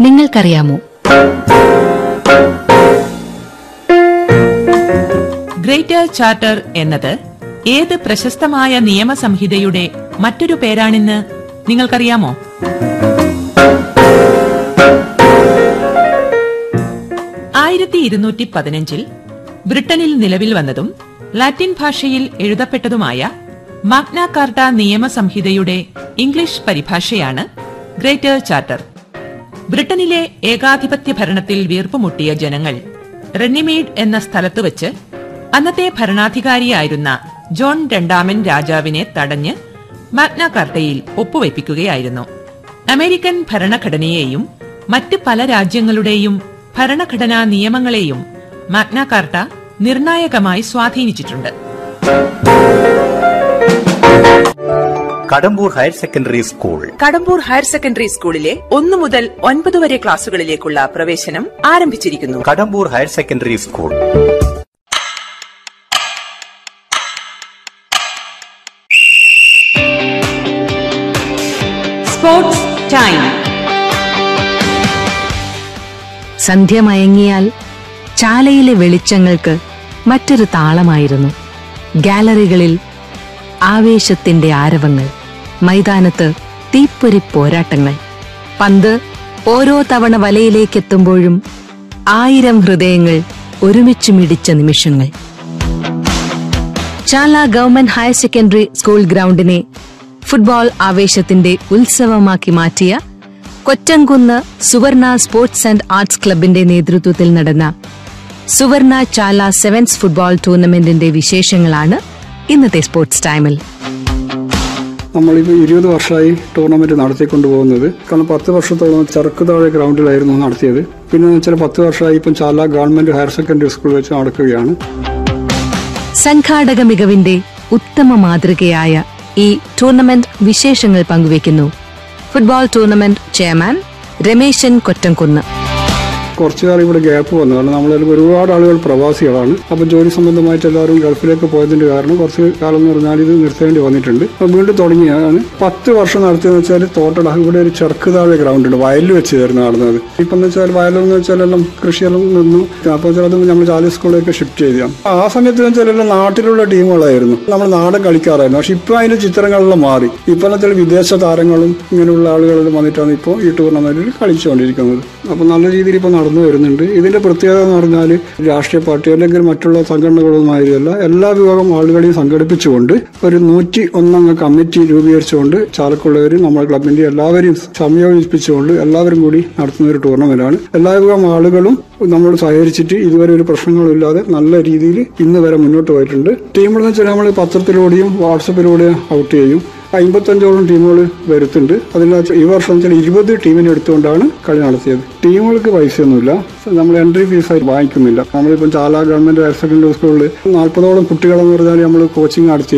നിങ്ങൾക്കറിയാമോ greater charter എന്നത് ഏത് പ്രശസ്തമായ നിയമസംഹിതയുടെ മറ്റൊരു പേരാണെന്ന് നിങ്ങൾക്കറിയാമോ ആയിരത്തി ഇരുന്നൂറ്റി പതിനഞ്ചിൽ ബ്രിട്ടനിൽ നിലവിൽ വന്നതും ലാറ്റിൻ ഭാഷയിൽ എഴുതപ്പെട്ടതുമായ മാഗ്ന കാർട്ട നിയമസംഹിതയുടെ ഇംഗ്ലീഷ് പരിഭാഷയാണ് ഗ്രേറ്റർ ചാർട്ടർ ബ്രിട്ടനിലെ ഏകാധിപത്യ ഭരണത്തിൽ വീർപ്പുമുട്ടിയ ജനങ്ങൾ റെന്നിമേഡ് എന്ന സ്ഥലത്ത് വച്ച് അന്നത്തെ ഭരണാധികാരിയായിരുന്ന ജോൺ രണ്ടാമൻ രാജാവിനെ തടഞ്ഞ് മാഗ്ന കാർട്ടയിൽ ഒപ്പുവയ്പ്പിക്കുകയായിരുന്നു അമേരിക്കൻ ഭരണഘടനയെയും മറ്റ് പല രാജ്യങ്ങളുടെയും ഭരണഘടനാ നിയമങ്ങളെയും മാഗ്ന കാർട്ട നിർണായകമായി സ്വാധീനിച്ചിട്ടുണ്ട് Kadambur higher secondary school Kadambur higher secondary സ്കൂളിലെ ഒന്നു മുതൽ ഒൻപത് വരെ ക്ലാസുകളിലേക്കുള്ള പ്രവേശനം ആരംഭിച്ചിരിക്കുന്നു Kadambur higher secondary school sports time സന്ധ്യ മയങ്ങിയാൽ ചാലയിലെ വെളിച്ചങ്ങൾക്ക് മറ്റൊരു താളമായിരുന്നു ഗാലറികളിൽ ആവേശത്തിന്റെ ആരവങ്ങൾ മൈതാനത്ത് തീപ്പൊരി പോരാട്ടങ്ങൾ പന്ത് ഓരോ തവണ വലയിലേക്കെത്തുമ്പോഴും ആയിരം ഹൃദയങ്ങൾ ഒരുമിച്ച് മിടിച്ച നിമിഷങ്ങൾ Chala government higher secondary school ഗ്രൗണ്ടിനെ ഫുട്ബോൾ ആവേശത്തിന്റെ ഉത്സവമാക്കി മാറ്റിയ കൊറ്റംകുന്ന് സുവർണ സ്പോർട്സ് ആൻഡ് ആർട്സ് ക്ലബിന്റെ നേതൃത്വത്തിൽ നടന്ന സുവർണ ചാല സെവൻസ് ഫുട്ബോൾ ടൂർണമെന്റിന്റെ വിശേഷങ്ങളാണ് ഇന്നത്തെ സ്പോർട്സ് ടൈമിൽ നമ്മളിപ്പോൾ ഇരുപത് വർഷമായി ടൂർണമെന്റ് നടത്തിക്കൊണ്ട് പോകുന്നത് കാരണം പത്ത് വർഷത്തോളം ചരക്കുതാഴെ ഗ്രൗണ്ടിലായിരുന്നു നടത്തിയത് പിന്നെ എന്ന് വെച്ചാൽ പത്ത് വർഷമായി ഇപ്പം Chala government higher secondary school വെച്ച് നടക്കുകയാണ് സംഘാടക മികവിന്റെ ഉത്തമ മാതൃകയായ ഈ ടൂർണമെന്റ് വിശേഷങ്ങൾ പങ്കുവയ്ക്കുന്നു football tournament chairman Rameshan Kottamkunnu കുറച്ചു കാലം ഇവിടെ ഗ്യാപ്പ് വന്നു കാരണം നമ്മളതിൽ ഒരുപാട് ആളുകൾ പ്രവാസികളാണ് അപ്പം ജോലി സംബന്ധമായിട്ട് എല്ലാവരും ഗൾഫിലേക്ക് പോയതിന്റെ കാരണം കുറച്ച് കാലം എന്ന് പറഞ്ഞാൽ ഇത് നിർത്തേണ്ടി വന്നിട്ടുണ്ട് അപ്പം വീണ്ടും തുടങ്ങിയതാണ് പത്ത് വർഷം നടത്തിയെന്ന് വെച്ചാൽ തോട്ടട ഇവിടെ ഒരു ചെറുക്ക് താഴെ ഗ്രൗണ്ട് ഉണ്ട് വയലിൽ വെച്ചായിരുന്നു നടന്നത് ഇപ്പം എന്ന് വെച്ചാൽ വയലെന്ന് വെച്ചാൽ എല്ലാം കൃഷിയെല്ലാം നിന്നു അപ്പോൾ വെച്ചാൽ അത് നമ്മൾ ചാലി സ്കൂളിലേക്ക് ഷിഫ്റ്റ് ചെയ്തു ആ സമയത്ത് എന്ന് വെച്ചാൽ എല്ലാം നാട്ടിലുള്ള ടീമുകളായിരുന്നു നമ്മൾ നാടൻ കളിക്കാറായിരുന്നു പക്ഷെ ഇപ്പം അതിന്റെ ചിത്രങ്ങളെല്ലാം മാറി ഇപ്പം എന്ന് വെച്ചാൽ വിദേശ താരങ്ങളും ഇങ്ങനെയുള്ള ആളുകളും വന്നിട്ടാണ് ഇപ്പോൾ ഈ ടൂർണമെന്റിൽ കളിച്ചുകൊണ്ടിരിക്കുന്നത് അപ്പം നല്ല രീതിയിൽ ഇപ്പോൾ നടന്നു വരുന്നുണ്ട് ഇതിന്റെ പ്രത്യേകത എന്ന് പറഞ്ഞാൽ രാഷ്ട്രീയ പാർട്ടി അല്ലെങ്കിൽ മറ്റുള്ള സംഘടനകളുമായിരുന്നല്ല എല്ലാ വിഭാഗം ആളുകളെയും സംഘടിപ്പിച്ചുകൊണ്ട് ഒരു നൂറ്റി ഒന്നംഗ കമ്മിറ്റി രൂപീകരിച്ചുകൊണ്ട് ചാലക്കുള്ളവരും നമ്മുടെ ക്ലബിന്റെ എല്ലാവരെയും സംയോജിപ്പിച്ചുകൊണ്ട് എല്ലാവരും കൂടി നടത്തുന്ന ഒരു ടൂർണമെന്റാണ് എല്ലാ വിഭാഗം ആളുകളും നമ്മൾ സഹകരിച്ചിട്ട് ഇതുവരെ ഒരു പ്രശ്നങ്ങളില്ലാതെ നല്ല രീതിയിൽ ഇന്ന് വരെ മുന്നോട്ട് പോയിട്ടുണ്ട് ടീമുകളെന്ന് വെച്ചാൽ നമ്മൾ പത്രത്തിലൂടെയും വാട്സപ്പിലൂടെയും ഔട്ട് ചെയ്യും അമ്പത്തഞ്ചോളം ടീമുകൾ വരുത്തുണ്ട് അതിൽ ഈ വർഷം വെച്ചാൽ ഇരുപത് ടീമിനെ എടുത്തുകൊണ്ടാണ് കളി നടത്തിയത് ടീമുകൾക്ക് പൈസയൊന്നുമില്ല നമ്മൾ എൻട്രി ഫീസായിട്ട് വാങ്ങിക്കുന്നില്ല നമ്മളിപ്പം ചാല ഗവൺമെന്റ് ഹയർ സെക്കൻഡറി സ്കൂളിൽ നാൽപ്പതോളം കുട്ടികളെന്ന് പറഞ്ഞാൽ നമ്മൾ കോച്ചിങ് നടത്തി